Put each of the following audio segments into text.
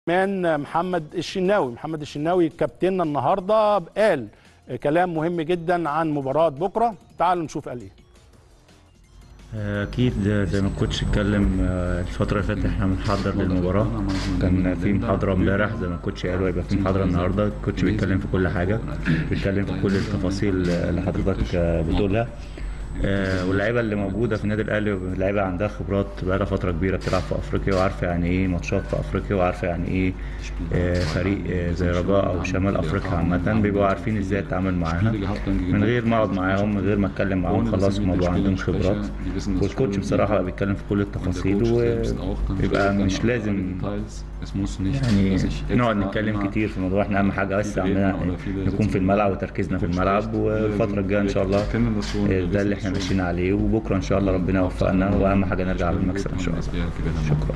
كمان محمد الشناوي محمد الشناوي كابتننا النهارده قال كلام مهم جدا عن مباراه بكره تعالوا نشوف قال ايه اكيد زي ما الكوتش اتكلم آه، الفتره اللي فاتت احنا بنحضر للمباراه كان في محاضره امبارح زي ما الكوتش قال وهيبقى في محاضره النهارده الكوتش بيتكلم في كل حاجه بيتكلم في كل التفاصيل اللي حضرتك آه، بتقولها آه، واللعيبه اللي موجوده في النادي الاهلي لعيبه عندها خبرات بقالها فتره كبيره بتلعب في افريقيا وعارفه يعني ايه ماتشات في افريقيا وعارفه يعني ايه آه، فريق آه، زي رجاء او شمال افريقيا عامه بيبقوا عارفين ازاي التعامل معاها من غير ما اقعد معاهم من غير ما اتكلم معاهم خلاص الموضوع عندهم خبرات والكوتش بصراحه بقى بيتكلم في كل التفاصيل ويبقى مش لازم يعني نقعد نتكلم كتير في الموضوع احنا اهم حاجه بس عندنا نكون في الملعب وتركيزنا في الملعب والفتره الجايه ان شاء الله آه، ده اللي احنا ماشيين عليه وبكره ان شاء الله ربنا يوفقنا واهم حاجه نرجع بالمكسب ان شاء الله شكرا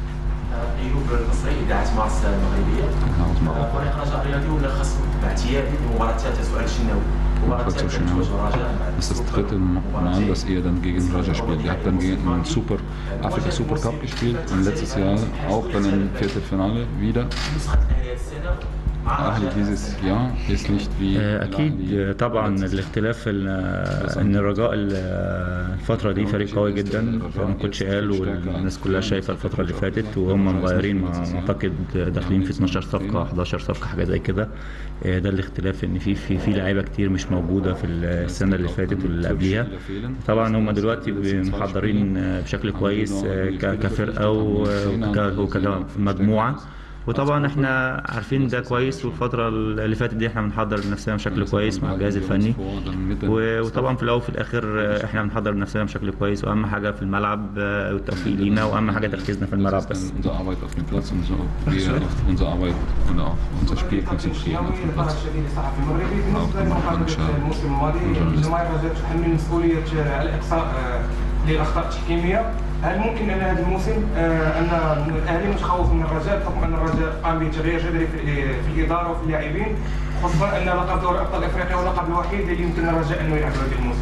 ايوب المصري اذاعه مارس المغربيه فريق رجاء رياضي ولا خاص باعتيادي المباراه الثالثه سؤال الشناوي المباراه Kurz الثالثه zu Schnell. تواجه الرجاء مع Das ist das dritte Mal, dass ihr dann gegen Raja spielt. Ihr habt dann gegen einen Super, Afrika Super Cup gespielt und letztes Jahr auch dann im Viertelfinale wieder. نسخه الاهلي هذه السنه مع Ahli الرجاء dieses Jahr ist nicht wie آه، Al اكيد Ahly آه، طبعا letztes Jahr. الاختلاف ال- آه، ان الرجاء ال- آه، الفتره دي فريق قوي جدا زي ما الكوتش قال والناس كلها شايفه الفتره اللي فاتت وهم مغيرين مع- اعتقد داخلين في 12 صفقه 11 صفقه حاجه زي كده آه، ده الاختلاف ان في في في لعيبه كتير مش موجوده في السنه اللي فاتت واللي قبليها طبعا هم دلوقتي محضرين آه، بشكل كويس آه، ك- كفرقه وك- وكمجموعه وطبعا احنا عارفين ده كويس والفتره اللي فاتت دي احنا بنحضر نفسنا بشكل كويس مع الجهاز الفني و- وطبعا في الاول وفي الاخر آه، احنا بنحضر نفسنا بشكل كويس واهم حاجه في الملعب آه، والتوفيق لينا واهم حاجه تركيزنا في الملعب بس unsere Arbeit auf dem Platz und so wir auf unsere Arbeit und auf unser Spiel konzentrieren auf dem Platz. الشديد الصحفي المغربي بالنسبه لمقابله الموسم الماضي الجماهير الرجاء تحمل مسؤوليه الاقصاء آه، للاخطاء التحكيميه هل ممكن ان هذا الموسم آه، ان الاهلي متخوف من الرجاء بحكم ان الرجاء قام بتغيير جذري في في الاداره وفي اللاعبين خصوصا ان لقب دوري ابطال افريقيا هو اللقب الوحيد اللي يمكن الرجاء انه يلعب هذا الموسم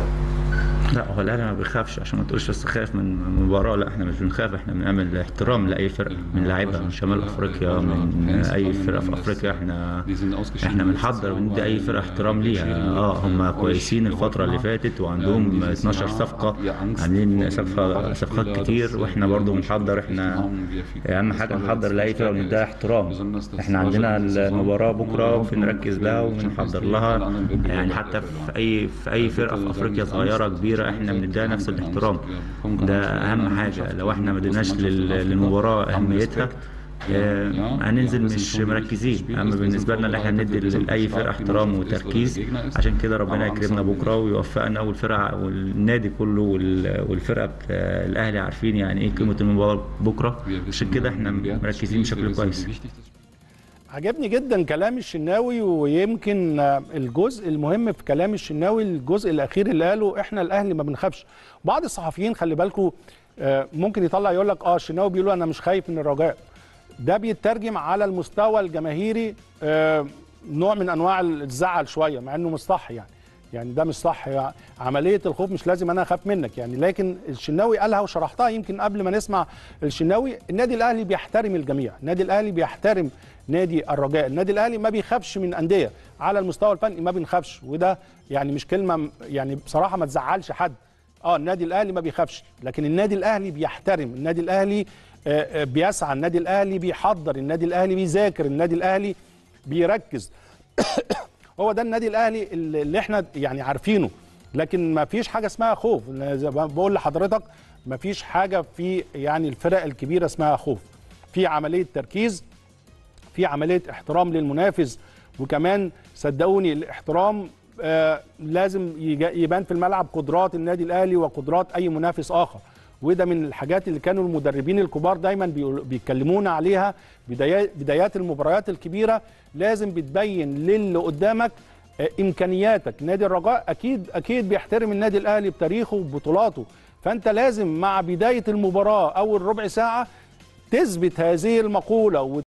لا هو الاهلي ما بيخافش عشان ما تقولش بس خايف من المباراه لا احنا مش بنخاف احنا بنعمل احترام لاي فرقه من لاعيبه من شمال افريقيا من اي فرقه في افريقيا احنا احنا بنحضر بندي اي فرقه احترام ليها اه هم كويسين الفتره اللي فاتت وعندهم 12 صفقه عاملين صفقه صفقات كتير واحنا برضو بنحضر احنا اهم حاجه نحضر لاي فرقه ونديها احترام احنا عندنا المباراه بكره وبنركز لها وبنحضر لها يعني حتى في اي في اي فرقه في افريقيا صغيره كبيره احنا بنديها نفس الاحترام ده اهم حاجه لو احنا ما اديناش لل- للمباراه اهميتها آه، هننزل مش مركزين اما بالنسبه لنا ان احنا ندي لاي فرقه احترام وتركيز عشان كده ربنا يكرمنا بكره ويوفقنا والفرقه والنادي كله وال- والفرقه بتاع الاهلي عارفين يعني ايه قيمه المباراه بكره عشان كده احنا مركزين بشكل كويس عجبني جدا كلام الشناوي ويمكن آه، الجزء المهم في كلام الشناوي الجزء الاخير اللي قاله احنا الاهلي ما بنخافش بعض الصحفيين خلي بالكم آه، ممكن يطلع يقول لك اه الشناوي بيقول انا مش خايف من الرجاء ده بيترجم على المستوى الجماهيري آه، نوع من انواع الزعل شويه مع انه مش صح يعني يعني ده مش صح يعني عمليه الخوف مش لازم انا اخاف منك يعني لكن الشناوي قالها وشرحتها يمكن قبل ما نسمع الشناوي النادي الاهلي بيحترم الجميع النادي الاهلي بيحترم نادي الرجاء النادي الاهلي ما بيخافش من انديه على المستوى الفني ما بنخافش وده يعني مش كلمه يعني بصراحه ما تزعلش حد اه النادي الاهلي ما بيخافش لكن النادي الاهلي بيحترم النادي الاهلي آه، آه، بيسعى النادي الاهلي بيحضر النادي الاهلي بيذاكر النادي الاهلي بيركز هو ده النادي الاهلي اللي اللي احنا يعني عارفينه لكن ما فيش حاجه اسمها خوف زي ما بقول لحضرتك ما فيش حاجه في يعني الفرق الكبيره اسمها خوف في عمليه تركيز في عمليه احترام للمنافس وكمان صدقوني الاحترام آه لازم يجا- يبان في الملعب قدرات النادي الاهلي وقدرات اي منافس اخر وده من الحاجات اللي كانوا المدربين الكبار دايما بيقول- بيتكلمونا عليها بدايات بدايات المباريات الكبيره لازم بتبين للي قدامك آه، امكانياتك نادي الرجاء اكيد اكيد بيحترم النادي الاهلي بتاريخه وبطولاته فانت لازم مع بدايه المباراه اول ربع ساعه تثبت هذه المقوله